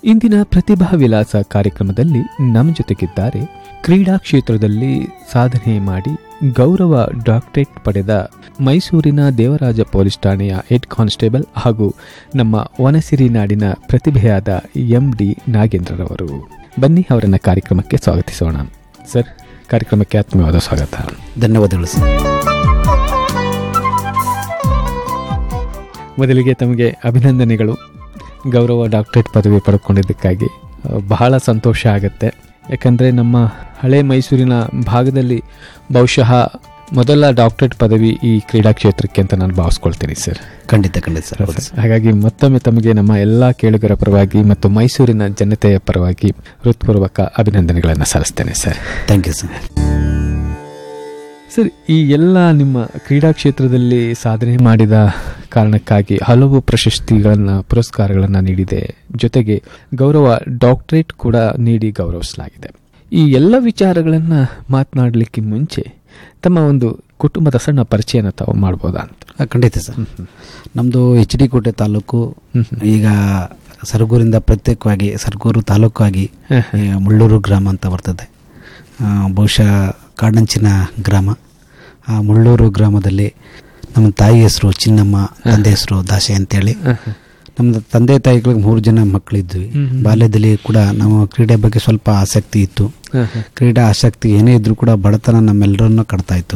ಇಂದಿನ ಪ್ರತಿಭಾ ವಿಲಾಸ ಕಾರ್ಯಕ್ರಮದಲ್ಲಿ ನಮ್ಮ ಜೊತೆಗಿದ್ದಾರೆ ಕ್ರೀಡಾ ಕ್ಷೇತ್ರದಲ್ಲಿ ಸಾಧನೆ ಮಾಡಿ ಗೌರವ ಡಾಕ್ಟರೇಟ್ ಪಡೆದ ಮೈಸೂರಿನ ದೇವರಾಜ ಪೊಲೀಸ್ ಠಾಣೆಯ ಹೆಡ್ ಕಾನ್ಸ್ಟೇಬಲ್ ಹಾಗೂ ನಮ್ಮ ವನಸಿರಿ ನಾಡಿನ ಪ್ರತಿಭೆಯಾದ ಎಂ ಡಿ ನಾಗೇಂದ್ರರವರು ಬನ್ನಿ ಅವರನ್ನ ಕಾರ್ಯಕ್ರಮಕ್ಕೆ ಸ್ವಾಗತಿಸೋಣ ಸರ್ ಕಾರ್ಯಕ್ರಮಕ್ಕೆ ಆತ್ಮೀಯವಾದ ಸ್ವಾಗತ ಧನ್ಯವಾದಗಳು ಸರ್ ಮೊದಲಿಗೆ ತಮಗೆ ಅಭಿನಂದನೆಗಳು ಗೌರವ ಡಾಕ್ಟರೇಟ್ ಪದವಿ ಪಡ್ಕೊಂಡಿದ್ದಕ್ಕಾಗಿ ಆ, ಬಹಳ ಸಂತೋಷ ಆಗುತ್ತೆ ಯಾಕಂದರೆ ನಮ್ಮ ಹಳೆ ಮೈಸೂರಿನ ಭಾಗದಲ್ಲಿ ಬಹುಶಃ ಮೊದಲ ಡಾಕ್ಟರೇಟ್ ಪದವಿ ಈ ಕ್ರೀಡಾ ಕ್ಷೇತ್ರಕ್ಕೆ ಅಂತ ನಾನು ಭಾವಿಸ್ಕೊಳ್ತೀನಿ ಸರ್ ಖಂಡಿತ ಖಂಡಿತ ಸರ್ ಹೌದು ಸರ್. ಹಾಗಾಗಿ ಮತ್ತೊಮ್ಮೆ ತಮಗೆ ನಮ್ಮ ಎಲ್ಲ ಕೇಳುಗರ ಪರವಾಗಿ ಮತ್ತು ಮೈಸೂರಿನ ಜನತೆಯ ಪರವಾಗಿ ಹೃತ್ಪೂರ್ವಕ ಅಭಿನಂದನೆಗಳನ್ನು ಸಲ್ಲಿಸ್ತೇನೆ sir thank you sir sir ಈ ಎಲ್ಲ ನಿಮ್ಮ ಕ್ರೀಡಾ ಕ್ಷೇತ್ರದಲ್ಲಿ ಸಾಧನೆ ಮಾಡಿದ ಕಾರಣಕ್ಕಾಗಿ ಹಲವು ಪ್ರಶಸ್ತಿಗಳನ್ನು ಪುರಸ್ಕಾರಗಳನ್ನು ನೀಡಿದೆ ಜೊತೆಗೆ ಗೌರವ ಡಾಕ್ಟರೇಟ್ ಕೂಡ ನೀಡಿ ಗೌರವಿಸಲಾಗಿದೆ ಈ ಎಲ್ಲ ವಿಚಾರಗಳನ್ನು ಮಾತನಾಡಲಿಕ್ಕೆ ಮುಂಚೆ ತಮ್ಮ ಒಂದು ಕುಟುಂಬದ ಸಣ್ಣ ಪರಿಚಯನ ತಾವು ಮಾಡ್ಬೋದಾ ಅಂತ ಆ, ಖಂಡಿತ ಸರ್ ನಮ್ಮದು ಎಚ್ ಡಿ ಕೋಟೆ ತಾಲೂಕು ಹ್ಮ್ ಹ್ಮ್. ಈಗ ಸರಗೂರಿಂದ ಪ್ರತ್ಯೇಕವಾಗಿ ಸರಗೂರು ತಾಲೂಕಾಗಿ ಹ, ಹ. ಈ ಮುಳ್ಳೂರು ಗ್ರಾಮ ಅಂತ ಬರ್ತದೆ ಆ, ಬಹುಶಃ ಕಾಡಂಚಿನ ಗ್ರಾಮ ಆ ಮುಳ್ಳೂರು ಗ್ರಾಮದಲ್ಲಿ ನಮ್ಮ ತಾಯಿ ಹೆಸರು ಚಿನ್ನಮ್ಮ ತಂದೆ ಹೆಸರು ದಾಸೆ ಅಂತೇಳಿ ಹ, ಹ. ನಮ್ಮ ತಂದೆ ತಾಯಿಗಳಿಗೆ ಮೂರು ಜನ ಮಕ್ಕಳಿದ್ವಿ ಹ್ಮ್ ಹ್ಮ್. ಬಾಲ್ಯದಲ್ಲಿ ಕೂಡ ನಾವು ಕ್ರೀಡೆ ಬಗ್ಗೆ ಸ್ವಲ್ಪ ಆಸಕ್ತಿ ಇತ್ತು ಹ, ಹ. ಕ್ರೀಡಾ ಆಸಕ್ತಿ ಏನೇ ಇದ್ರೂ ಕೂಡ ಬಡತನ ನಮ್ಮೆಲ್ಲರನ್ನು ಕಟ್ತಾ ಇತ್ತು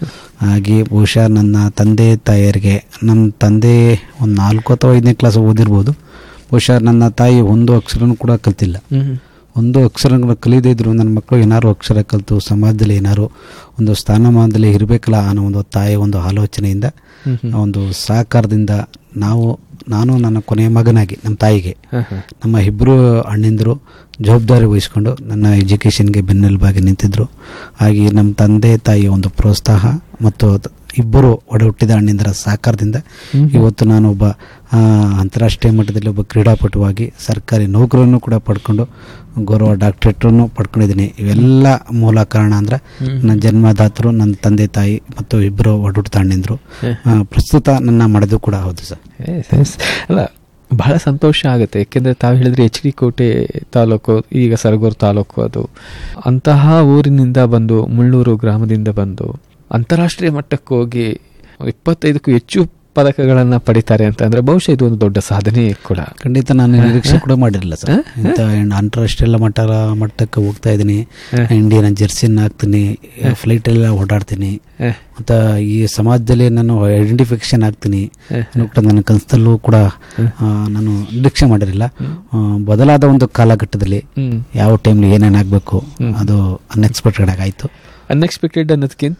ಹಾಗೆ ಬಹುಶಃ ನನ್ನ ತಂದೆ ತಾಯಿಯರಿಗೆ ನಮ್ಮ ತಂದೆ ಒಂದು ನಾಲ್ಕು ಅಥವಾ ಐದನೇ ಕ್ಲಾಸ್ ಓದಿರ್ಬೋದು ಬಹುಶಃ ನನ್ನ ತಾಯಿ ಒಂದು ಅಕ್ಷರನೂ ಕೂಡ ಕಲ್ತಿಲ್ಲ ಹ್ಮ್ ಹ್ಮ್. ಒಂದು ಅಕ್ಷರಗಳು ಕಲಿಯದೇ ಇದ್ರು ನನ್ನ ಮಕ್ಕಳು ಏನಾರು ಅಕ್ಷರ ಕಲಿತು ಸಮಾಜದಲ್ಲಿ ಏನಾರು ಒಂದು ಸ್ಥಾನಮಾನದಲ್ಲಿ ಇರಬೇಕಲ್ಲ ಅನ್ನೋ ಒಂದು ತಾಯಿಯ ಒಂದು ಆಲೋಚನೆಯಿಂದ ಹ್ಮ್ ಹ್ಮ್. ಆ ಒಂದು ಸಹಕಾರದಿಂದ ನಾವು ನಾನು ನನ್ನ ಕೊನೆಯ ಮಗನಾಗಿ ನಮ್ಮ ತಾಯಿಗೆ ಹ, ಹ. ನಮ್ಮ ಇಬ್ಬರು ಅಣ್ಣಿಂದರು ಜವಾಬ್ದಾರಿ ವಹಿಸ್ಕೊಂಡು ನನ್ನ ಎಜುಕೇಷನ್ಗೆ ಬೆನ್ನೆಲುಬಾಗಿ ನಿಂತಿದ್ದರು ಹಾಗೆ ನಮ್ಮ ತಂದೆ ತಾಯಿಯ ಒಂದು ಪ್ರೋತ್ಸಾಹ ಮತ್ತು ತ- ಇಬ್ಬರು ಒಡ ಹುಟ್ಟಿದ ಅಣ್ಣಿಂದರ ಸಹಕಾರದಿಂದ ಹ್ಮ್. ಇವತ್ತು ನಾನು ಒಬ್ಬ ಆ, ಅಂತಾರಾಷ್ಟ್ರೀಯ ಮಟ್ಟದಲ್ಲಿ ಒಬ್ಬ ಕ್ರೀಡಾಪಟುವಾಗಿ ಸರ್ಕಾರಿ ನೌಕರನ್ನು ಕೂಡ ಪಡ್ಕೊಂಡು ಗೌರವ ಡಾಕ್ಟ್ರೇಟನ್ನು ಪಡ್ಕೊಂಡಿದ್ದೀನಿ ಇವೆಲ್ಲ ಮೂಲ ಕಾರಣ ಅಂದ್ರೆ ಹ್ಮ್. ನನ್ನ ಜನ್ಮದಾತರು ನನ್ನ ತಂದೆ ತಾಯಿ ಮತ್ತು ಇಬ್ಬರು ಒಡಹುಟ್ಟಿದ ಅಣ್ಣಿಂದರು ಹ. ಪ್ರಸ್ತುತ ನನ್ನ ಮಾಡೋದು ಕೂಡ ಹೌದು ಸರ್ ಎಸ್, ಎಸ್. ಅಲ್ಲ ಬಹಳ ಸಂತೋಷ ಆಗುತ್ತೆ ಯಾಕೆಂದ್ರೆ ತಾವು ಹೇಳಿದ್ರೆ ಎಚ್ ಡಿ ಕೋಟೆ ತಾಲೂಕು ಈಗ ಸರಗೂರು ತಾಲೂಕು ಅದು ಅಂತಹ ಊರಿನಿಂದ ಬಂದು ಮುಳ್ಳೂರು ಗ್ರಾಮದಿಂದ ಬಂದು ಅಂತಾರಾಷ್ಟ್ರೀಯ ಮಟ್ಟಕ್ಕೆ ಹೋಗಿ ಇಪ್ಪತ್ತೈದಕ್ಕೂ ಹೆಚ್ಚು ಪದಕಗಳನ್ನು ಪಡಿತಾರೆ ಅಂತ ಅಂದ್ರೆ ಬಹುಶಃ ಇದು ಒಂದು ದೊಡ್ಡ ಸಾಧನೆ ಕೂಡ ಖಂಡಿತ ನಾನು ನಿರೀಕ್ಷೆ ಕೂಡ ಮಾಡಿರಲಿಲ್ಲ ಸರ್ ಇಂಥ ಅಂತಾರಾಷ್ಟ್ರೀಯ ಮಟ್ಟ ಮಟ್ಟಕ್ಕೆ ಹೋಗ್ತಾ ಇದ್ದೀನಿ ಇಂಡಿಯನ್ ಜೆರ್ಸಿನ ಹಾಕ್ತೀನಿ ಫ್ಲೈಟ್ ಎಲ್ಲ ಓಡಾಡ್ತೀನಿ ಹ. ಮತ್ತು ಈ ಸಮಾಜದಲ್ಲಿ ನಾನು ಐಡೆಂಟಿಫಿಕೇಶನ್ ಆಗ್ತೀನಿ ಹ. ಅನ್ನೋ ಕೂಡ ನನ್ನ ಕನಸಲ್ಲೂ ಕೂಡ ಆ, ನಾನು ನಿರೀಕ್ಷೆ ಮಾಡಿರಲಿಲ್ಲ ಆ, ಬದಲಾದ ಒಂದು ಕಾಲಘಟ್ಟದಲ್ಲಿ ಹ್ಮ್ ಯಾವ ಟೈಮ್ಲಿ ಏನೇನಾಗಬೇಕು ಅದು ಅನ್ಎಕ್ಸ್ಪೆಕ್ಟೆಡ್ ಆಗಾಯಿತು ಅನ್ಎಕ್ಸ್ಪೆಕ್ಟೆಡ್ ಅನ್ನೋದಕ್ಕಿಂತ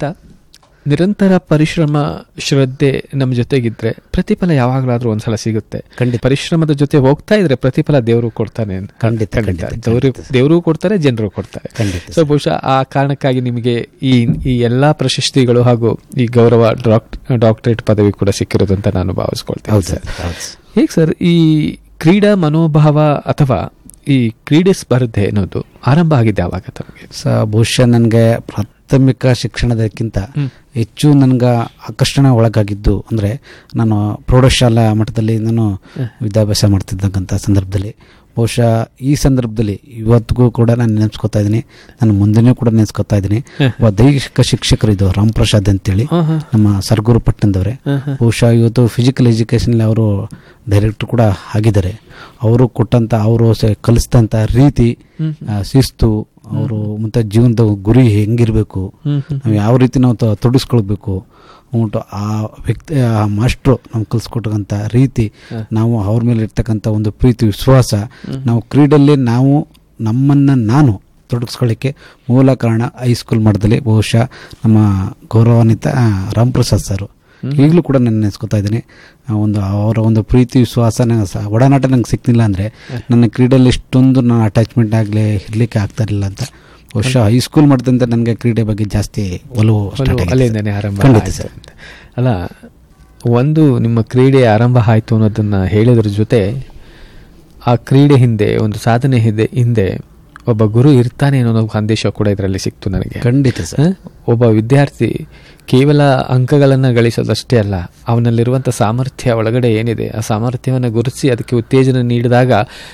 ನಿರಂತರ ಪರಿಶ್ರಮ ಶ್ರದ್ಧೆ ನಮ್ಮ ಜೊತೆಗಿದ್ರೆ ಪ್ರತಿಫಲ ಯಾವಾಗಲಾದ್ರೂ ಒಂದ್ಸಲ ಸಿಗುತ್ತೆ ಖಂಡಿತ ಪರಿಶ್ರಮದ ಜೊತೆ ಹೋಗ್ತಾ ಇದ್ರೆ ಪ್ರತಿಫಲ ದೇವರು ಕೊಡ್ತಾನೆ ಅಂತ. ಖಂಡಿತ, ಖಂಡಿತ ಖಂಡಿತ, ದೇವರು ಖಂಡಿತ. ದೇವರು ಕೊಡ್ತಾರೆ ಜನರು ಕೊಡ್ತಾರೆ ಖಂಡಿತ ಸೊ ಬಹುಶಃ ಆ ಕಾರಣಕ್ಕಾಗಿ ನಿಮಗೆ ಈ ಈ ಎಲ್ಲಾ ಪ್ರಶಸ್ತಿಗಳು ಹಾಗೂ ಈ ಗೌರವ ಡಾಕ್ಟ್ ಡಾಕ್ಟರೇಟ್ ಪದವಿ ಕೂಡ ಸಿಕ್ಕಿರೋದು ಅಂತ ನಾನು ಭಾವಿಸ್ಕೊಳ್ತೇನೆ ಹೌದು ಸರ್ ಸರ್ ಹೌದು ಸರ್. ಹೇಗೆ ಸರ್ ಈ ಕ್ರೀಡಾ ಮನೋಭಾವ ಅಥವಾ ಈ ಕ್ರೀಡೆ ಸ್ಪರ್ಧೆ ಅನ್ನೋದು ಆರಂಭ ಆಗಿದೆ ಯಾವಾಗ ತಮಗೆ ಸ ಬಹುಶಃ ನನಗೆ ಪ್ರಾಥಮಿಕ ಶಿಕ್ಷಣದಕ್ಕಿಂತ ಹ್ಮ್. ಹೆಚ್ಚು ನನಗೆ ಆಕರ್ಷಣೆ ಒಳಗಾಗಿದ್ದು ಅಂದರೆ ನಾನು ಪ್ರೌಢಶಾಲಾ ಮಟ್ಟದಲ್ಲಿ ನಾನು ವಿದ್ಯಾಭ್ಯಾಸ ಮಾಡ್ತಿದ್ದಕ್ಕಂಥ ಸಂದರ್ಭದಲ್ಲಿ ಬಹುಶಃ ಈ ಸಂದರ್ಭದಲ್ಲಿ ಇವತ್ತಿಗೂ ಕೂಡ ನಾನು ನೆನೆಸ್ಕೊತಾ ಇದ್ದೀನಿ ನಾನು ಮುಂದೆನೂ ಕೂಡ ನೆನೆಸ್ಕೊತಾ ಇದ್ದೀನಿ ಒಬ್ಬ ದೈಹಿಕ ಶಿಕ್ಷಕರು ಇದು ರಾಮ್ ಪ್ರಸಾದ್ ಅಂತೇಳಿ ಹಾ, ಹಾ. ನಮ್ಮ ಸರ್ಗೂರು ಪಟ್ಟಣದವರೇ ಹಾ, ಹಾ. ಬಹುಶಃ ಇವತ್ತು ಫಿಸಿಕಲ್ ಎಜುಕೇಷನಲ್ಲಿ ಅವರು ಡೈರೆಕ್ಟರ್ ಕೂಡ ಆಗಿದ್ದಾರೆ ಅವರು ಕೊಟ್ಟಂಥ ಅವರು ಸ- ಕಲಿಸಿದಂಥ ರೀತಿ ಹ್ಮ್. ಆ, ಶಿಸ್ತು ಅವರು ಮತ್ತು ಜೀವನದ ಗುರಿ ಹೆಂಗಿರಬೇಕು ಹ್ಮ್, ಹ್ಮ್. ನಾವು ಯಾವ ರೀತಿ ನಾವು ತ- ತೊಡಗಿಸ್ಕೊಳ್ಬೇಕು ಉಂಟು ಆ ವ್ಯಕ್ತಿ ಆ ಮಾಸ್ಟ್ರು ನಮ್ಗೆ ಕಲಿಸ್ಕೊಟ್ಟಂಥ ರೀತಿ ನಾವು ಅವ್ರ ಮೇಲೆ ಇರ್ತಕ್ಕಂಥ ಒಂದು ಪ್ರೀತಿ ವಿಶ್ವಾಸ ನಾವು ಕ್ರೀಡೆಯಲ್ಲಿ ನಾವು ನಮ್ಮನ್ನು ನಾನು ತೊಡಗಿಸ್ಕೊಳ್ಳಿಕ್ಕೆ ಮೂಲ ಕಾರಣ ಹೈಸ್ಕೂಲ್ ಮಟ್ಟದಲ್ಲಿ ಬಹುಶಃ ನಮ್ಮ ಗೌರವಾನ್ವಿತ ಆ, ರಾಮ್ ಪ್ರಸಾದ್ ಸರ್ ಈಗಲೂ ಕೂಡ ನಾನು ನೆನೆಸ್ಕೊತಾ ಇದ್ದೀನಿ ಆ ಒಂದು ಅವರ ಒಂದು ಪ್ರೀತಿ ವಿಶ್ವಾಸ ನಂಗೆ ಸ- ಒಡನಾಟ ನಂಗೆ ಸಿಕ್ಕಿಲ್ಲ ಅಂದರೆ ನನ್ನ ಕ್ರೀಡೆಯಲ್ಲಿ ಇಷ್ಟೊಂದು ನಾನು ಅಟ್ಯಾಚ್ಮೆಂಟ್ ಆಗಲಿ ಇರಲಿಕ್ಕೆ ಆಗ್ತಾ ಇರಲಿಲ್ಲ ಅಂತ ಬಹುಶಃ ಹೈಸ್ಕೂಲ್ ಮಟ್ಟದಿಂದ ನನಗೆ ಕ್ರೀಡೆ ಬಗ್ಗೆ ಜಾಸ್ತಿ ಒಲವು ಸ್ಟಾರ್ಟ್ ಒಂದು ಆಗಿದೆ ಅಲ್ಲಿಂದನೇ ಆರಂಭ ಖಂಡಿತ ಆಯ್ತು ಸರ್. ಅಂತ. ಅಲ್ಲ ಒಂದು ನಿಮ್ಮ ಕ್ರೀಡೆ ಆರಂಭ ಆಯ್ತು ಅನ್ನೋದನ್ನ ಹೇಳಿದ್ರ ಜೊತೆ ಆ ಕ್ರೀಡೆ ಹಿಂದೆ ಒಂದು ಸಾಧನೆ ಹಿಂದೆ ಹಿಂದೆ ಒಬ್ಬ ಗುರು ಇರ್ತಾನೆ ಅನ್ನೋ ಒಂದು ಸಂದೇಶ ಕೂಡ ಇದರಲ್ಲಿ ಸಿಕ್ತು ನನಗೆ ಖಂಡಿತ ಸರ್ ಹ? ಒಬ್ಬ ವಿದ್ಯಾರ್ಥಿ ಕೇವಲ ಅಂಕಗಳನ್ನು ಗಳಿಸೋದಷ್ಟೇ ಅಲ್ಲ ಅವನಲ್ಲಿರುವಂಥ ಸಾಮರ್ಥ್ಯ ಒಳಗಡೆ ಏನಿದೆ ಆ ಸಾಮರ್ಥ್ಯವನ್ನು ಗುರುತಿಸಿ ಅದಕ್ಕೆ ಉತ್ತೇಜನ ನೀಡಿದಾಗ